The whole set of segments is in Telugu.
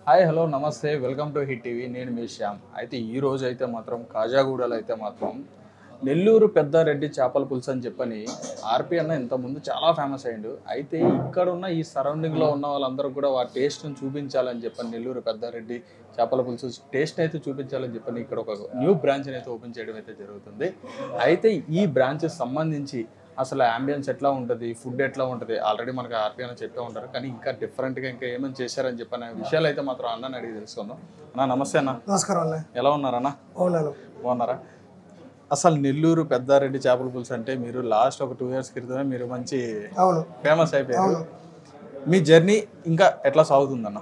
హాయ్ హలో నమస్తే వెల్కమ్ టు హిట్ టీవీ నేను మీ శ్యామ్ అయితే ఈ రోజు అయితే మాత్రం కాజాగూడలో అయితే మాత్రం నెల్లూరు పెద్దారెడ్డి చేపల పులుసు అని చెప్పని ఆర్పి అన్న ఇంతకుముందు చాలా ఫేమస్ అయ్యిండు అయితే ఇక్కడ ఉన్న ఈ సరౌండింగ్లో ఉన్న వాళ్ళందరూ కూడా వారి టేస్ట్ని చూపించాలని చెప్పని నెల్లూరు పెద్దారెడ్డి చేపల పులుసు టేస్ట్ అయితే చూపించాలని చెప్పని ఇక్కడ ఒక న్యూ బ్రాంచ్ని అయితే ఓపెన్ చేయడం అయితే జరుగుతుంది అయితే ఈ బ్రాంచ్ సంబంధించి అసలు అంబియన్స్ ఎట్లా ఉంటుంది ఫుడ్ ఎట్లా ఉంటుంది ఆల్రెడీ మనకి ఆర్పీ అని చెప్పే ఉంటారు కానీ ఇంకా డిఫరెంట్గా ఇంకా ఏమేమి చేశారని చెప్పిన విషయాలు అయితే మాత్రం అన్నని అడిగి తెలుసుకుందాం అన్న నమస్తే అన్న నమస్కారం అన్న ఎలా ఉన్నారన్న అవునాను బాగున్నారా అసలు నెల్లూరు పెద్దారెడ్డి చేపల పులుసు అంటే మీరు లాస్ట్ ఒక టూ ఇయర్స్ క్రితమే మీరు మంచి అవును ఫేమస్ అయిపోయారు మీ జర్నీ ఇంకా ఎట్లా సాగుతుందన్న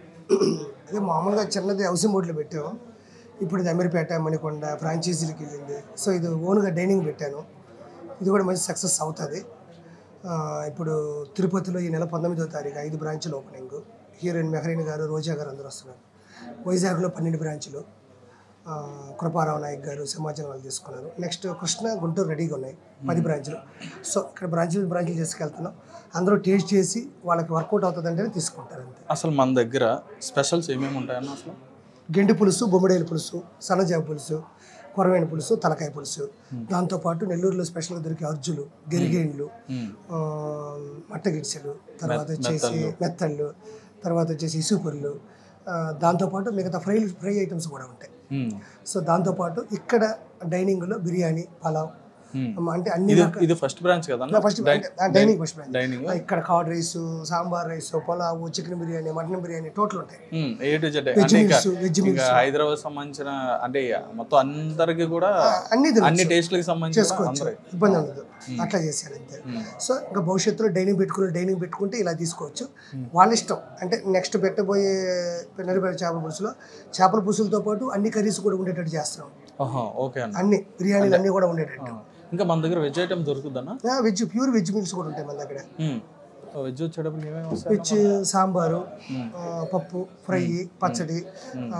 అదే మామూలుగా చిన్నది హౌసింగ్ బోర్డులో పెట్టాము ఇప్పుడు ఇది అమీర్పేట మణికొండ ఫ్రాంచైజీలకు వెళ్ళింది సో ఇది ఓన్గా డైనింగ్ పెట్టాను ఇది కూడా మంచి సక్సెస్ అవుతుంది ఆ, ఇప్పుడు తిరుపతిలో ఈ నెల పంతొమ్మిదో తారీఖు ఐదు బ్రాంచులు ఓపెనింగ్ హీరోయిన్ మెహరీన్ గారు రోజా గారు అందరూ వస్తున్నారు వైజాగ్లో పన్నెండు బ్రాంచులు ఆ, కృపారావు నాయక్ గారు సింహాచలం వాళ్ళు తీసుకున్నారు నెక్స్ట్ కృష్ణ గుంటూరు రెడీగా ఉన్నాయి పది బ్రాంచులు సో ఇక్కడ బ్రాంచులు బ్రాంచులు తీసుకెళ్తున్నాం అందరూ టేస్ట్ చేసి వాళ్ళకి వర్కౌట్ అవుతుందంటే తీసుకుంటారు అంతే అసలు మన దగ్గర స్పెషల్స్ ఏమేమి ఉంటాయన్న అసలు గెండి పులుసు బొమ్మడేలు పులుసు సన్నజాబ పులుసు కొరవేణ పులుసు తలకాయ పులుసు దాంతోపాటు నెల్లూరులో స్పెషల్గా దొరికే అర్జులు గెరిగేండ్లు మ్మ్. ఆ, మట్ట గిడ్సెలు తర్వాత వచ్చేసి మెత్తళ్ళు తర్వాత వచ్చేసి ఇసుపుర్లు ఆ, దాంతోపాటు మిగతా ఫ్రై ఫ్రై ఐటమ్స్ కూడా ఉంటాయి మ్మ్. సో దాంతోపాటు ఇక్కడ డైనింగ్లో బిర్యానీ పలావ్ మ్మ్. అంటే అన్ని ఇది ఇది ఫస్ట్ బ్రాంచ్ కదా first dining first branch dining ఇక్కడ curd rice sambar rice pulao chicken biryani mutton biryani total ఉంటాయి ఏ టు జెడ్ వెజ్ అంటే ఇంకా మీల్స్ వెజ్ ఇంకా హైదరాబాద్ సంబంధించిన అంటే మొత్తం అందరికి కూడా అన్ని అన్ని టేస్ట్లకి సంబంధించి చేసుకోవచ్చు అందరూ ఇబ్బంది ఉండదు అట్లా చేశారు అంతే సో ఇంకా భవిష్యత్తులో డైనింగ్ పెట్టుకుని డైనింగ్ పెట్టుకుంటే ఇలా తీసుకోవచ్చు వాళ్ళ ఇష్టం అంటే నెక్స్ట్ పెట్టబోయే నెరవేరే చేపల పులుసులో చేపల పులుసులతో పాటు అన్ని కర్రీస్ కూడా ఉండేటట్టు చేస్తున్నాం ఆహా, ఓకే అన్న అన్ని బిర్యానీలు అన్ని కూడా ఉండేటట్టు ఇంకా మన దగ్గర వెజ్ ఐటమ్ దొరుకుతుందన్న వెజ్ ప్యూర్ వెజ్ మీల్స్ కూడా ఉంటాయి మన దగ్గర వెజ్ వచ్చేటప్పుడు ఏమేమి వస్తాయి వెజ్ సాంబారు ఆ, పప్పు ఫ్రై పచ్చడి ఆ,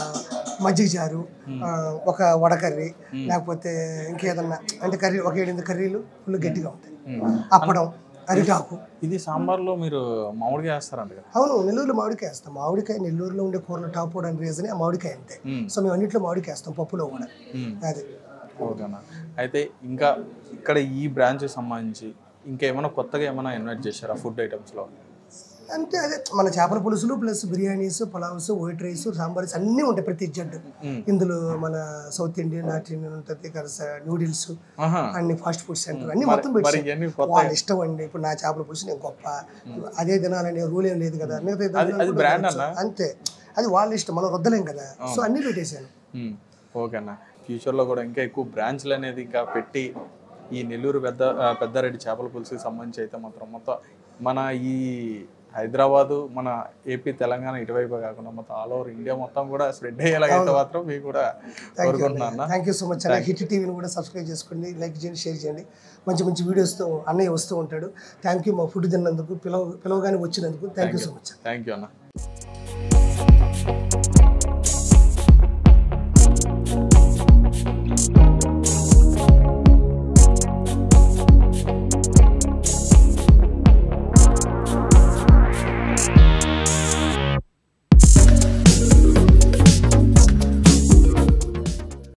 మజ్జిగ చారు ఆ, ఒక వడ కర్రీ లేకపోతే ఇంకేదన్నా అంటే కర్రీ ఒక ఏడెనిమిది కర్రీలు ఫుల్ గట్టిగా ఉంటాయి అప్పడం అరిటాకు ఇది సాంబార్లో మీరు మామిడికాయ వేస్తారంట కదా అవును నెల్లూరులో మామిడికాయ వేస్తాం మామిడికాయ నెల్లూరులో ఉండే కూరలో టాప్ అవడానికి రీజన్ ఆ మామిడికాయ అంతే మ్మ్. సో మేము అన్నింటిలో మామిడికాయ వేస్తాం పప్పులో కూడా మ్మ్. అది ఓకే అన్న అయితే ఇంకా ఇక్కడ ఈ బ్రాంచ్ సంబంధించి ఇంకా ఏమైనా కొత్తగా ఏమైనా ఇన్వైట్ చేశారా ఫుడ్ ఐటమ్స్లో అంటే అదే మన చేపల పులుసులు plus biryanis pulaos white rice sambars అన్నీ ఉంటాయి ప్రతి జడ్డు ఇందులో మన సౌత్ ఇండియన్ నార్త్ ఇండియన్ ఉంటుంది కరస నూడిల్స్ ఆహా. అన్ని ఫాస్ట్ ఫుడ్ సెంటర్ అన్ని మొత్తం మరి పెట్టి ఇవన్నీ కొత్త వాళ్ళ ఇష్టం అండి ఇప్పుడు నా చేపల పులుసు నేను గొప్ప అదే తినాలనే రూల్ ఏం లేదు కదా మిగతా ఇద్దరు అది తినాలి బ్రాండ్ కూడా అన్న అంతే అది వాళ్ళ ఇష్టం మనం వద్దలేం కదా సో అన్ని పెట్టేశాను మ్మ్. ఓకే అన్న ఫ్యూచర్లో కూడా ఇంకా ఎక్కువ బ్రాంచ్లు అనేది ఇంకా పెట్టి ఈ నెల్లూరు పెద్ద ఆ, పెద్దారెడ్డి చేపల పులుసుకి సంబంధించి అయితే మాత్రం మొత్తం మన ఈ హైదరాబాదు మన ఏపీ తెలంగాణ ఇటువైపు కాకుండా మొత్తం ఆల్ ఓవర్ ఇండియా మొత్తం కూడా స్ప్రెడ్ అయ్యేలాగైతే మాత్రం మీకు కూడా కోరుకుంటున్నాను అన్న థ్యాంక్ యూ సో మచ్ అన్న హిట్ టీవీని కూడా సబ్స్క్రైబ్ చేసుకోండి లైక్ చేయండి షేర్ చేయండి మంచి మంచి వీడియోస్తో అన్నయ్య వస్తూ ఉంటాడు థ్యాంక్ యూ మా ఫుడ్ తిన్నందుకు పిలవ పిలవగానే వచ్చినందుకు thank you so much thank you అన్న